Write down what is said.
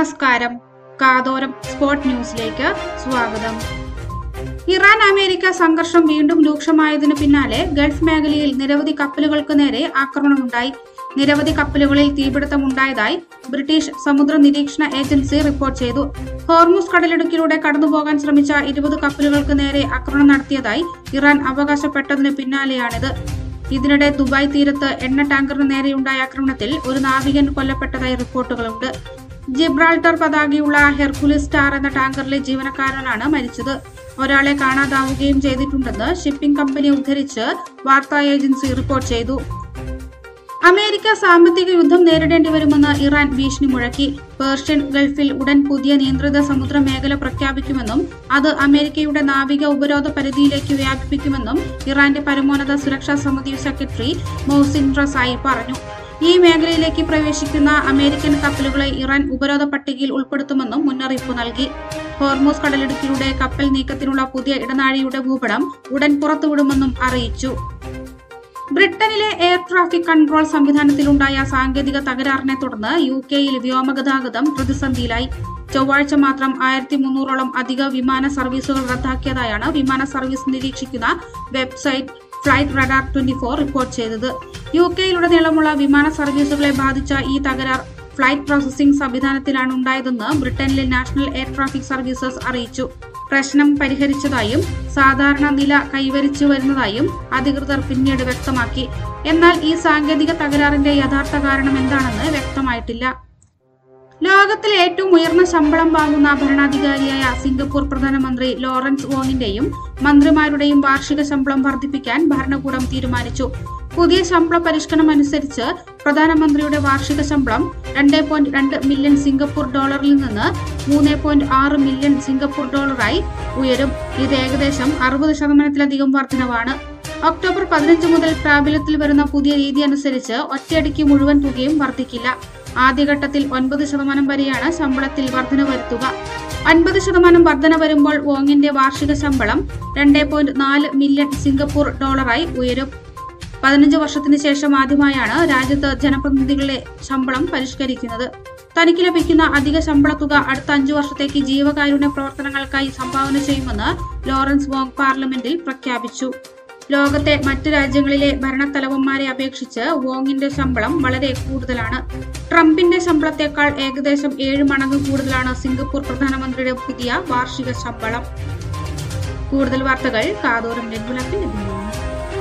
നമസ്കാരം കാതോരം സ്പോർട് ന്യൂസിലേക്ക് സ്വാഗതം ഇറാൻ അമേരിക്ക സംഘർഷം വീണ്ടും രൂക്ഷമായതിനു പിന്നാലെ ഗൾഫ് മേഖലയിൽ നിരവധി കപ്പലുകൾക്ക് നേരെ ആക്രമണമുണ്ടായി നിരവധി കപ്പലുകളിൽ തീപിടുത്തമുണ്ടായതായി ബ്രിട്ടീഷ് സമുദ്ര നിരീക്ഷണ ഏജൻസി റിപ്പോർട്ട് ചെയ്തു ഹോർമുസ് കടലിടുക്കിലൂടെ കടന്നുപോകാൻ ശ്രമിച്ച ഇരുപത് കപ്പലുകൾക്ക് നേരെ ആക്രമണം നടത്തിയതായി ഇറാൻ അവകാശപ്പെട്ടതിന് പിന്നാലെയാണിത് ഇതിനിടെ ദുബായ് തീരത്ത് എണ്ണ ടാങ്കറിന് നേരെയുണ്ടായ ആക്രമണത്തിൽ ഒരു നാവികൻ കൊല്ലപ്പെട്ടതായി റിപ്പോർട്ടുകളുണ്ട് ജിബ്രാൾട്ടർ പതാകയുള്ള ഹെർക്കുലിസ് സ്റ്റാർ എന്ന ടാങ്കറിലെ ജീവനക്കാരനാണ് മരിച്ചത് ഒരാളെ കാണാതാവുകയും ചെയ്തിട്ടുണ്ടെന്ന് ഷിപ്പിംഗ് കമ്പനി ഉദ്ധരിച്ച് വാർത്താ ഏജൻസി റിപ്പോർട്ട് ചെയ്തു അമേരിക്ക സാമ്പത്തിക യുദ്ധം നേരിടേണ്ടി വരുമെന്ന് ഇറാൻ ഭീഷണി മുഴക്കി പേർഷ്യൻ ഗൾഫിൽ ഉടൻ പുതിയ നിയന്ത്രിത സമുദ്ര മേഖല പ്രഖ്യാപിക്കുമെന്നും അത് അമേരിക്കയുടെ നാവിക ഉപരോധ പരിധിയിലേക്ക് വ്യാപിപ്പിക്കുമെന്നും ഇറാന്റെ പരമോന്നത സുരക്ഷാ സമിതി സെക്രട്ടറി മൊഹസിൻ റസായി പറഞ്ഞു ഈ മേഖലയിലേക്ക് പ്രവേശിക്കുന്ന അമേരിക്കൻ കപ്പലുകളെ ഇറാൻ ഉപരോധ പട്ടികയിൽ ഉൾപ്പെടുത്തുമെന്നും മുന്നറിയിപ്പ് നൽകി ഹോർമോസ് കടലിടുക്കിലൂടെ കപ്പൽ നീക്കത്തിനുള്ള പുതിയ ഇടനാഴിയുടെ ഭൂപടം ഉടൻ പുറത്തുവിടുമെന്നും അറിയിച്ചു ബ്രിട്ടനിലെ എയർ ട്രാഫിക് കൺട്രോൾ സംവിധാനത്തിലുണ്ടായ സാങ്കേതിക തകരാറിനെ തുടർന്ന് യു കെയിൽ വ്യോമഗതാഗതം പ്രതിസന്ധിയിലായി ചൊവ്വാഴ്ച മാത്രം ആയിരത്തി മുന്നൂറോളം അധിക വിമാന സർവീസുകൾ റദ്ദാക്കിയതായാണ് വിമാന സർവീസ് നിരീക്ഷിക്കുന്ന website flight radar twenty four report ചെയ്തത് യു കെയിലുടനീളമുള്ള വിമാന സർവീസുകളെ ബാധിച്ച ഈ തകരാർ ഫ്ലൈറ്റ് പ്രോസസിംഗ് സംവിധാനത്തിലാണ് ഉണ്ടായതെന്ന് ബ്രിട്ടനിലെ നാഷണൽ എയർ ട്രാഫിക് സർവീസസ് അറിയിച്ചു പ്രശ്നം പരിഹരിച്ചതായും സാധാരണ നില കൈവരിച്ചു വരുന്നതായും അധികൃതർ പിന്നീട് വ്യക്തമാക്കി എന്നാൽ ഈ സാങ്കേതിക തകരാറിന്റെ യഥാർത്ഥ കാരണം എന്താണെന്ന് വ്യക്തമായിട്ടില്ല ലോകത്തിലെ ഏറ്റവും ഉയർന്ന ശമ്പളം വാങ്ങുന്ന ഭരണാധികാരിയായ സിംഗപ്പൂർ പ്രധാനമന്ത്രി ലോറൻസ് വോങ്ങിന്റെയും മന്ത്രിമാരുടെയും വാർഷിക ശമ്പളം വർദ്ധിപ്പിക്കാൻ ഭരണകൂടം തീരുമാനിച്ചു പുതിയ ശമ്പള പരിഷ്കരണം അനുസരിച്ച് പ്രധാനമന്ത്രിയുടെ വാർഷിക ശമ്പളം രണ്ട് പോയിന്റ് രണ്ട് മില്യൺ സിംഗപ്പൂർ ഡോളറിൽ നിന്ന് മൂന്ന് പോയിന്റ് ആറ് മില്യൺ സിംഗപ്പൂർ ഡോളറായി ഉയരും ഇത് ഏകദേശം അറുപത് ശതമാനത്തിലധികം വർധനവാണ് ഒക്ടോബർ പതിനഞ്ച് മുതൽ പ്രാബല്യത്തിൽ വരുന്ന പുതിയ രീതി അനുസരിച്ച് ഒറ്റയടിക്ക് മുഴുവൻ തുകയും വർദ്ധിക്കില്ല ആദ്യഘട്ടത്തിൽ ഒൻപത് ശതമാനം വരെയാണ് ശമ്പളത്തിൽ വർധന വരുത്തുക അൻപത് ശതമാനം വർധന വരുമ്പോൾ വോങ്ങിന്റെ വാർഷിക ശമ്പളം രണ്ട് പോയിന്റ് നാല് മില്യൺ സിംഗപ്പൂർ ഡോളറായി ഉയരും പതിനഞ്ച് വർഷത്തിന് ശേഷം ആദ്യമായാണ് രാജ്യത്ത് ജനപ്രതിനിധികളുടെ ശമ്പളം പരിഷ്കരിക്കുന്നത് തനിക്ക് ലഭിക്കുന്ന അധിക ശമ്പള തുക അടുത്ത അഞ്ചു വർഷത്തേക്ക് ജീവകാരുണ്യ പ്രവർത്തനങ്ങൾക്കായി സംഭാവന ചെയ്യുമെന്ന് ലോറൻസ് വോങ് പാർലമെന്റിൽ പ്രഖ്യാപിച്ചു ലോകത്തെ മറ്റ് രാജ്യങ്ങളിലെ ഭരണത്തലവന്മാരെ അപേക്ഷിച്ച് വോങ്ങിന്റെ ശമ്പളം വളരെ കൂടുതലാണ് ട്രംപിന്റെ ശമ്പളത്തെക്കാൾ ഏകദേശം ഏഴ് മടങ്ങ് കൂടുതലാണ് സിംഗപ്പൂർ പ്രധാനമന്ത്രിയുടെ പുതിയ വാർഷിക ശമ്പളം കൂടുതൽ വാർത്തകൾ കാതോരം നെറ്റുലപ്പിൽ ലഭ്യമാണ്